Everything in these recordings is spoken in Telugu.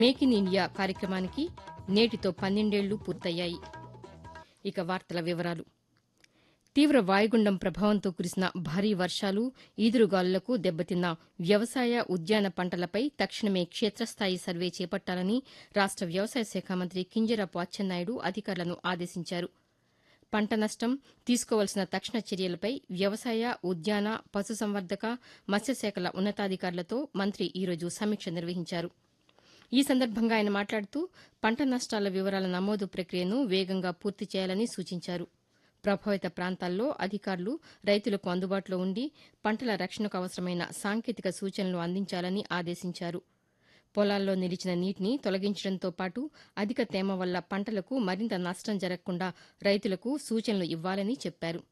మేక్ ఇన్ ఇండియా కార్యక్రమానికి నేటితో పన్నెండేళ్లు పూర్తయ్యాయి ఇక వార్తల వివరాలు తీవ్ర వాయుగుండం ప్రభావంతో కురిసిన భారీ వర్షాలు ఈదురుగాలులకు దెబ్బతిన్న వ్యవసాయ ఉద్యాన పంటలపై తక్షణమే క్షేత్రస్థాయి సర్వే చేపట్టాలని రాష్ట వ్యవసాయ శాఖ మంత్రి కింజరాపు అచ్చెన్నాయుడు అధికారులను ఆదేశించారు పంట నష్టం తీసుకోవాల్సిన తక్షణ చర్యలపై వ్యవసాయ ఉద్యాన పశుసంవర్ధక మత్స్యశాఖల ఉన్నతాధికారులతో మంత్రి ఈరోజు సమీక్ష నిర్వహించారు ఈ సందర్భంగా ఆయన మాట్లాడుతూ పంట నష్టాల వివరాల నమోదు ప్రక్రియను వేగంగా పూర్తి చేయాలని సూచించారు ప్రభావిత ప్రాంతాల్లో అధికారులు రైతులకు అందుబాటులో ఉండి పంటల రక్షణకు అవసరమైన సాంకేతిక సూచనలు అందించాలని ఆదేశించారు పొలాల్లో నిలిచిన నీటిని తొలగించడంతో పాటు అధిక తేమ వల్ల పంటలకు మరింత నష్టం జరగకుండా రైతులకు సూచనలు ఇవ్వాలని చెప్పారు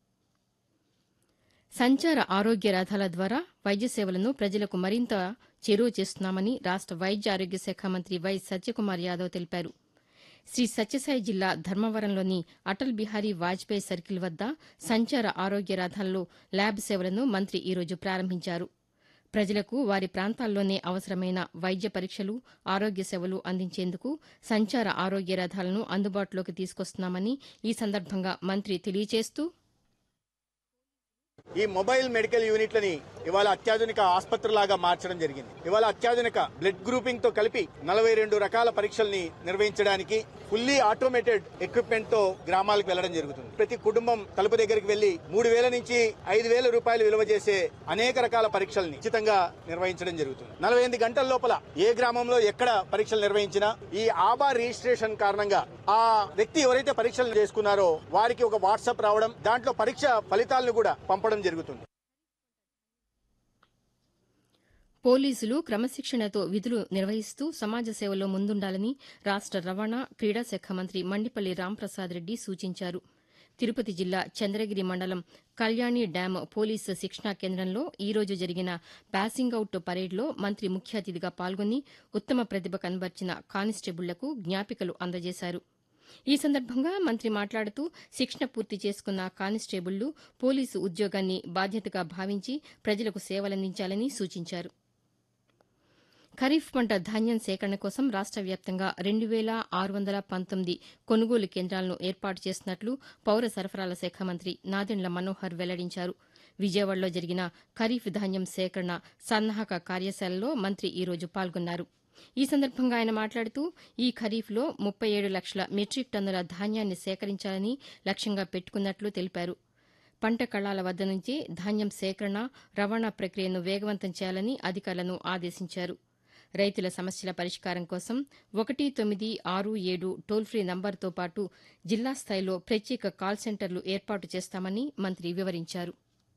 సంచార ఆరోగ్య రథాల ద్వారా వైద్య సేవలను ప్రజలకు మరింత చేరువ చేస్తున్నామని రాష్ట వైద్య ఆరోగ్య శాఖ మంత్రి వై సత్యకుమార్ యాదవ్ తెలిపారు శ్రీ సత్యసాయి జిల్లా ధర్మవరంలోని అటల్ బిహారీ వాజ్పేయి సర్కిల్ వద్ద సంచార ఆరోగ్య రథాల్లో ల్యాబ్ సేవలను మంత్రి ఈరోజు ప్రారంభించారు ప్రజలకు వారి ప్రాంతాల్లోనే అవసరమైన వైద్య పరీక్షలు ఆరోగ్య సేవలు అందించేందుకు సంచార ఆరోగ్య రథాలను అందుబాటులోకి తీసుకొస్తున్నామని ఈ సందర్భంగా మంత్రి తెలియజేస్తూ ఈ మొబైల్ మెడికల్ యూనిట్లని ఇవాళ అత్యాధునిక ఆసుపత్రిలాగా మార్చడం జరిగింది ఇవాళ అత్యాధునిక బ్లడ్ గ్రూపింగ్ తో కలిపి నలభై రెండు రకాల పరీక్షల్ని నిర్వహించడానికి ఫుల్లీ ఆటోమేటెడ్ ఎక్విప్మెంట్ తో గ్రామాలకు వెళ్లడం జరుగుతుంది ప్రతి కుటుంబం తలుపు దగ్గరికి వెళ్లి మూడు వేల నుంచి ఐదు వేల రూపాయలు విలువ చేసే అనేక రకాల పరీక్షల్ని ఉచితంగా నిర్వహించడం జరుగుతుంది నలభై ఎనిమిది గంటల లోపల ఏ గ్రామంలో ఎక్కడ పరీక్షలు నిర్వహించినా ఈ ఆబా రిజిస్ట్రేషన్ కారణంగా ఆ వ్యక్తి ఎవరైతే పరీక్షలు చేసుకున్నారో వారికి ఒక వాట్సాప్ రావడం దాంట్లో పరీక్ష ఫలితాలను కూడా పంపడం జరుగుతుంది పోలీసులు క్రమశిక్షణతో విధులు నిర్వహిస్తూ సమాజ సేవలో ముందుండాలని రాష్ట రవాణా క్రీడా శాఖ మంత్రి మండిపల్లి రాంప్రసాద్ రెడ్డి సూచించారు తిరుపతి జిల్లా చంద్రగిరి మండలం కళ్యాణి డ్యాం పోలీసు శిక్షణా కేంద్రంలో ఈ రోజు జరిగిన పాసింగ్ అవుట్ పరేడ్లో మంత్రి ముఖ్య అతిథిగా పాల్గొని ఉత్తమ ప్రతిభ కనబర్చిన కానిస్టేబుళ్లకు జ్ఞాపికలు అందజేశారు ఈ సందర్భంగా మంత్రి మాట్లాడుతూ శిక్షణ పూర్తి చేసుకున్న కానిస్టేబుళ్లు పోలీసు ఉద్యోగాన్ని బాధ్యతగా భావించి ప్రజలకు సేవలందించాలని సూచించారు ఖరీఫ్ పంట ధాన్యం సేకరణ కోసం రాష్ట వ్యాప్తంగా రెండు వేల ఆరు వందల పంతొమ్మిది కొనుగోలు కేంద్రాలను ఏర్పాటు చేస్తున్నట్లు పౌర సరఫరాల శాఖ మంత్రి నాదెండ్ల మనోహర్ వెల్లడించారు విజయవాడలో జరిగిన ఖరీఫ్ ధాన్యం సేకరణ సన్నాహక కార్యశాలలో మంత్రి ఈ రోజు పాల్గొన్నారు ఈ సందర్భంగా ఆయన మాట్లాడుతూ ఈ ఖరీఫ్లో ముప్పై ఏడు లక్షల మెట్రిక్ టన్నుల ధాన్యాన్ని సేకరించాలని లక్ష్యంగా పెట్టుకున్నట్లు తెలిపారు పంట కళాల వద్ద నుంచి ధాన్యం సేకరణ రవాణా ప్రక్రియను వేగవంతం చేయాలని అధికారులను ఆదేశించారు రైతుల సమస్యల పరిష్కారం కోసం ఒకటి తొమ్మిది ఆరు ఏడు టోల్ ఫ్రీ నంబర్తో పాటు జిల్లా స్థాయిలో ప్రత్యేక కాల్ సెంటర్లు ఏర్పాటు చేస్తామని మంత్రి వివరించారు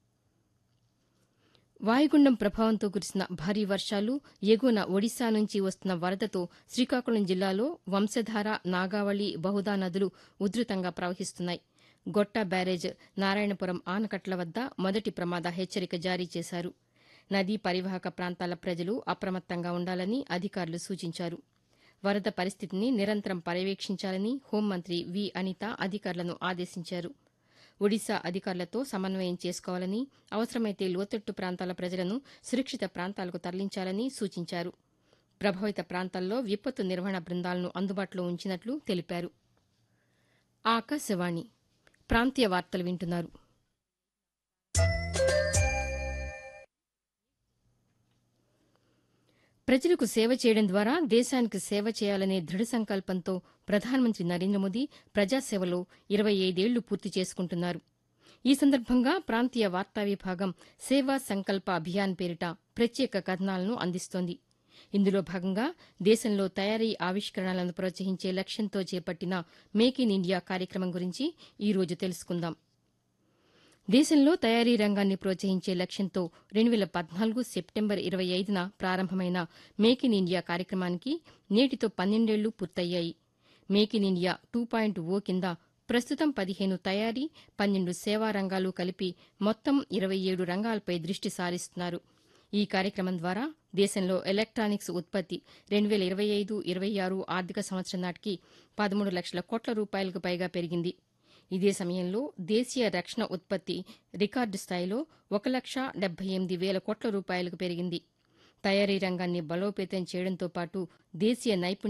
వాయుగుండం ప్రభావంతో కురిసిన భారీ వర్షాలు ఎగువన ఒడిశా నుంచి వస్తున్న వరదతో శ్రీకాకుళం జిల్లాలో వంశధార నాగావళి బహుదా నదులు ఉధృతంగా ప్రవహిస్తున్నాయి గొట్ట బ్యారేజ్ నారాయణపురం ఆనకట్ల వద్ద మొదటి ప్రమాద హెచ్చరిక జారీ చేశారు నదీ పరివాహక ప్రాంతాల ప్రజలు అప్రమత్తంగా ఉండాలని అధికారులు సూచించారు వరద పరిస్థితిని నిరంతరం పర్యవేక్షించాలని హోంమంత్రి వి అనిత అధికారులను ఆదేశించారు ఒడిశా అధికారులతో సమన్వయం చేసుకోవాలని అవసరమైతే లోతట్టు ప్రాంతాల ప్రజలను సురక్షిత ప్రాంతాలకు తరలించాలని సూచించారు ప్రభావిత ప్రాంతాల్లో విపత్తు నిర్వహణ బృందాలను అందుబాటులో ఉంచినట్లు తెలిపారు ఆకాశవాణి ప్రాంతీయ వార్తలు వింటున్నారు ప్రజలకు సేవ చేయడం ద్వారా దేశానికి సేవ చేయాలనే దృఢ సంకల్పంతో ప్రధానమంత్రి నరేంద్ర మోదీ ప్రజాసేవలో ఇరవై ఐదేళ్లు పూర్తి చేసుకుంటున్నారు ఈ సందర్భంగా ప్రాంతీయ వార్తా విభాగం సేవా సంకల్ప అభియాన్ పేరిట ప్రత్యేక కథనాలను అందిస్తోంది ఇందులో భాగంగా దేశంలో తయారీ ఆవిష్కరణలను ప్రోత్సహించే లక్ష్యంతో చేపట్టిన మేక్ ఇన్ ఇండియా కార్యక్రమం గురించి ఈ రోజు తెలుసుకుందాం దేశంలో తయారీ రంగాన్ని ప్రోత్సహించే లక్ష్యంతో రెండు వేల పద్నాలుగు సెప్టెంబర్ ఇరవై ఐదున ప్రారంభమైన మేక్ ఇన్ ఇండియా కార్యక్రమానికి నేటితో పన్నెండేళ్లు పూర్తయ్యాయి make in India two point o కింద ప్రస్తుతం పదిహేను తయారీ పన్నెండు సేవా రంగాలు కలిపి మొత్తం ఇరవై ఏడు రంగాలపై దృష్టి సారిస్తున్నారు ఈ కార్యక్రమం ద్వారా దేశంలో ఎలక్టానిక్స్ ఉత్పత్తి రెండు వేల ఇరవై ఐదు ఇరవై ఆరు ఆర్థిక సంవత్సరం నాటికి పదమూడు లక్షల కోట్ల రూపాయలకు పైగా పెరిగింది ఇదే సమయంలో దేశీయ రక్షణ ఉత్పత్తి రికార్డు స్థాయిలో ఒక లక్ష డెబ్బై ఎనిమిది వేల కోట్ల రూపాయలకు పెరిగింది తయారీ రంగాన్ని బలోపేతం చేయడంతో పాటు దేశీయ నైపుణ్య